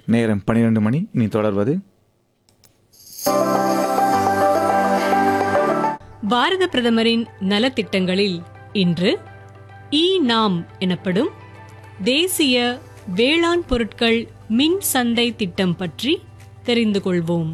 நேரம் பன்னிரெண்டு மணி இனி தொடர்வது பாரத பிரதமரின் நலத்திட்டங்களில் இன்று இ நாம் எனப்படும் தேசிய வேளாண் பொருட்கள் மின் சந்தை திட்டம் பற்றி தெரிந்து கொள்வோம்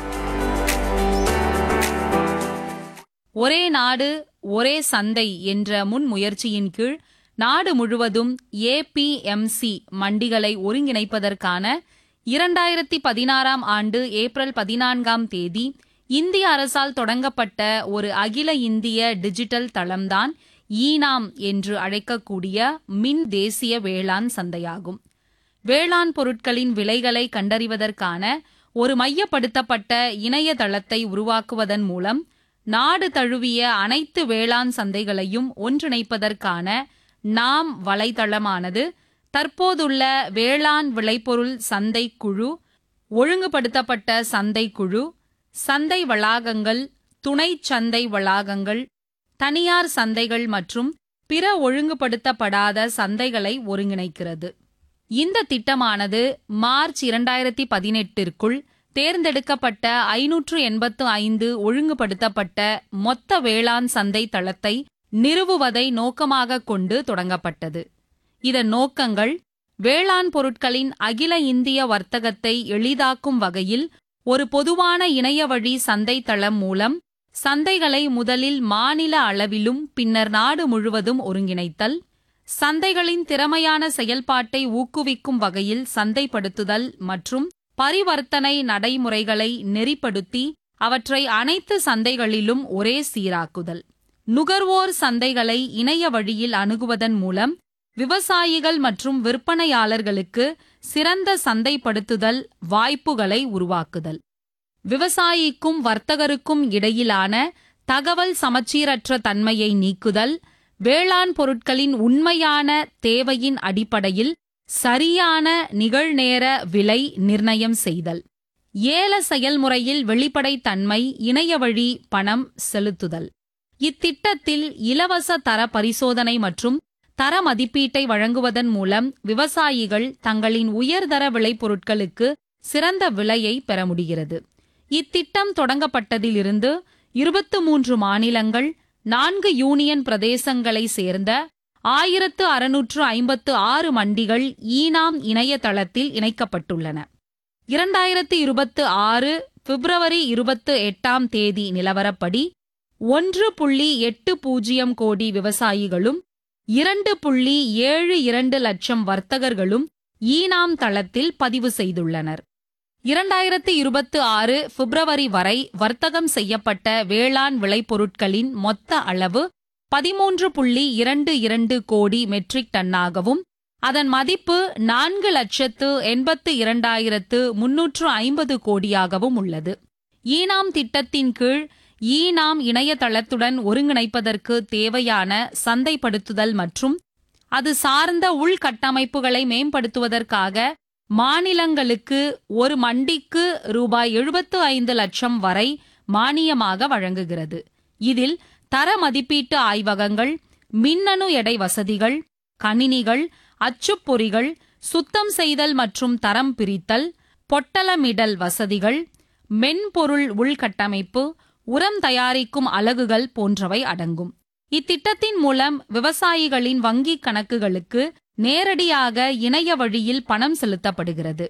ஒரே நாடு ஒரே சந்தை என்ற முன்முயற்சியின் கீழ் நாடு முழுவதும் ஏபிஎம்சி மண்டிகளை ஒருங்கிணைப்பதற்கான இரண்டாயிரத்தி பதினாறாம் ஆண்டு ஏப்ரல் பதினான்காம் தேதி இந்திய அரசால் தொடங்கப்பட்ட ஒரு அகில இந்திய டிஜிட்டல் தளம்தான் ஈனாம் என்று அழைக்கக்கூடிய மின் தேசிய வேளாண் சந்தையாகும் வேளாண் பொருட்களின் விலைகளை கண்டறிவதற்கான ஒரு மையப்படுத்தப்பட்ட இணையதளத்தை உருவாக்குவதன் மூலம் நாடு தழுவிய அனைத்து வேளாண் சந்தைகளையும் ஒன்றிணைப்பதற்கான நாம் வலைதளமானது தற்போதுள்ள வேளாண் விளைபொருள் சந்தை குழு ஒழுங்குபடுத்தப்பட்ட சந்தை குழு சந்தை வளாகங்கள் துணை சந்தை வளாகங்கள் தனியார் சந்தைகள் மற்றும் பிற ஒழுங்குபடுத்தப்படாத சந்தைகளை ஒருங்கிணைக்கிறது இந்த திட்டமானது மார்ச் இரண்டாயிரத்தி பதினெட்டிற்குள் தேர்ந்தெடுக்கப்பட்ட ஐநூற்று எண்பத்து ஐந்து ஒழுங்குபடுத்தப்பட்ட மொத்த வேளாண் சந்தை தளத்தை நிறுவுவதை நோக்கமாக கொண்டு தொடங்கப்பட்டது இதன் நோக்கங்கள் வேளாண் பொருட்களின் அகில இந்திய வர்த்தகத்தை எளிதாக்கும் வகையில் ஒரு பொதுவான இணையவழி சந்தை தளம் மூலம் சந்தைகளை முதலில் மாநில அளவிலும் பின்னர் நாடு முழுவதும் ஒருங்கிணைத்தல் சந்தைகளின் திறமையான செயல்பாட்டை ஊக்குவிக்கும் வகையில் சந்தைப்படுத்துதல் மற்றும் பரிவர்த்தனை நடைமுறைகளை நெறிப்படுத்தி அவற்றை அனைத்து சந்தைகளிலும் ஒரே சீராக்குதல் நுகர்வோர் சந்தைகளை இணைய வழியில் அணுகுவதன் மூலம் விவசாயிகள் மற்றும் விற்பனையாளர்களுக்கு சிறந்த சந்தைப்படுத்துதல் வாய்ப்புகளை உருவாக்குதல் விவசாயிக்கும் வர்த்தகருக்கும் இடையிலான தகவல் சமச்சீரற்ற தன்மையை நீக்குதல் வேளாண் பொருட்களின் உண்மையான தேவையின் அடிப்படையில் சரியான நிகழ்நேர விலை நிர்ணயம் செய்தல் ஏல செயல்முறையில் வெளிப்படைத்தன்மை இணையவழி பணம் செலுத்துதல் இத்திட்டத்தில் இலவச தர பரிசோதனை மற்றும் தர மதிப்பீட்டை வழங்குவதன் மூலம் விவசாயிகள் தங்களின் உயர்தர விளைபொருட்களுக்கு சிறந்த விலையை பெற முடிகிறது இத்திட்டம் தொடங்கப்பட்டதிலிருந்து இருபத்து மூன்று மாநிலங்கள் நான்கு யூனியன் பிரதேசங்களை சேர்ந்த ஆயிரத்து அறுநூற்று ஐம்பத்து ஆறு மண்டிகள் ஈனாம் இணையதளத்தில் இணைக்கப்பட்டுள்ளன இரண்டாயிரத்து இருபத்து ஆறு பிப்ரவரி இருபத்து எட்டாம் தேதி நிலவரப்படி ஒன்று புள்ளி எட்டு பூஜ்ஜியம் கோடி விவசாயிகளும் இரண்டு புள்ளி ஏழு இரண்டு லட்சம் வர்த்தகர்களும் ஈனாம் தளத்தில் பதிவு செய்துள்ளனர் இரண்டாயிரத்து இருபத்து ஆறு பிப்ரவரி வரை வர்த்தகம் செய்யப்பட்ட வேளாண் விளைபொருட்களின் மொத்த அளவு பதிமூன்று புள்ளி இரண்டு இரண்டு கோடி மெட்ரிக் டன்னாகவும் அதன் மதிப்பு நான்கு லட்சத்து எண்பத்து இரண்டாயிரத்து முன்னூற்று ஐம்பது கோடியாகவும் உள்ளது ஈனாம் திட்டத்தின் கீழ் ஈனாம் இணையதளத்துடன் ஒருங்கிணைப்பதற்கு தேவையான சந்தைப்படுத்துதல் மற்றும் அது சார்ந்த உள்கட்டமைப்புகளை மேம்படுத்துவதற்காக மாநிலங்களுக்கு ஒரு மண்டிக்கு ரூபாய் எழுபத்து ஐந்து லட்சம் வரை மானியமாக வழங்குகிறது இதில் தர மதிப்பீட்டு ஆய்வகங்கள் மின்னணு எடை வசதிகள் கணினிகள் அச்சுப்பொறிகள் சுத்தம் செய்தல் மற்றும் தரம் பிரித்தல் பொட்டலமிடல் வசதிகள் மென்பொருள் உள்கட்டமைப்பு உரம் தயாரிக்கும் அலகுகள் போன்றவை அடங்கும் இத்திட்டத்தின் மூலம் விவசாயிகளின் வங்கிக் கணக்குகளுக்கு நேரடியாக இணைய வழியில் பணம் செலுத்தப்படுகிறது